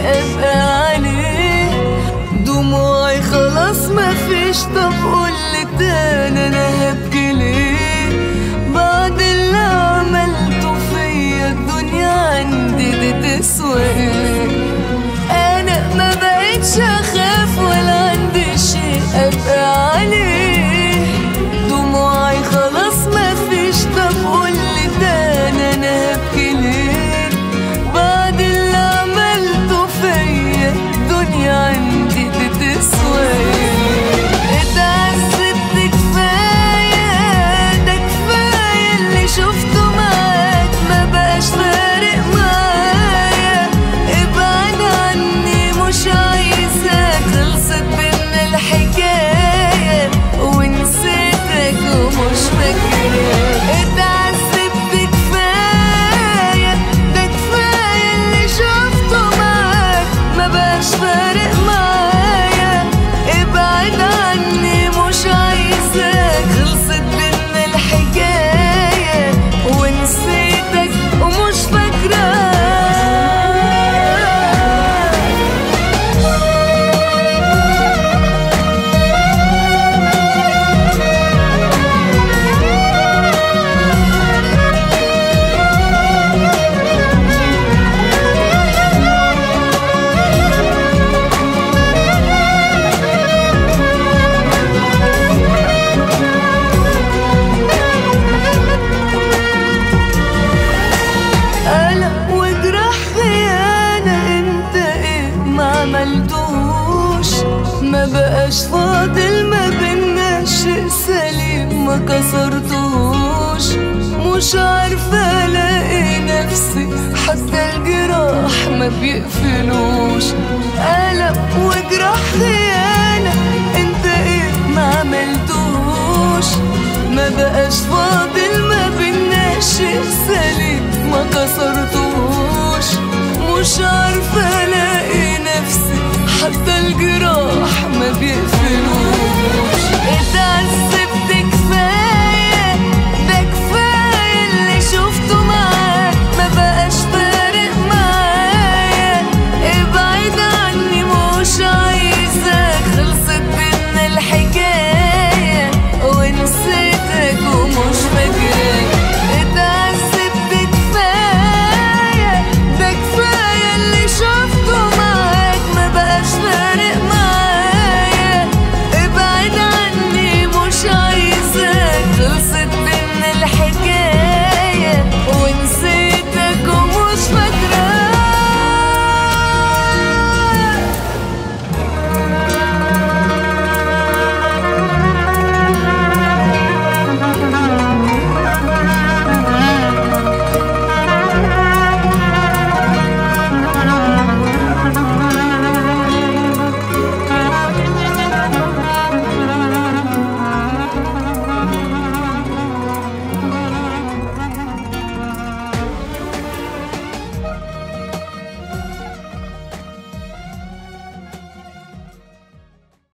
ابقى عليه دموعي خلاص مفيش طب قولي تاني انا هبكي ليه بعد اللي عملته فيا الدنيا عندي دي تسوى ايه انا ما بقتش اخاف ولا عندي شيء ابقى عليه دموعي خلاص مفيش طب قولي تاني انا هبكي ليه بعد اللي عملته فيا الدنيا عندي دي تسوى ايه اتعذبت كفاية ده كفاية اللي شفته معاك ما بقاش فارق معايا ابعد عني مش عايزاك خلصت بينا الحكاية ونسيتك ومش فاكراك اتعذبت كفاية ده كفاية اللي شفته معاك ما بقاش فارق معايا ابعد عني مش عايزاك خلصت بينا الحكاية ونسيتك ومش فاكراك قلق وجرح خيانة انت ايه ما عملتوش ما بقاش فاضل ما بينا شيء سليم ما كسرتوش مش عارفة الاقي نفسي حتى الجراح ما بيقفلوش قلق وجرح خيانة انت ايه ما عملتوش ما بقاش فاضل ما بينا شيء سليم ما كسرتوش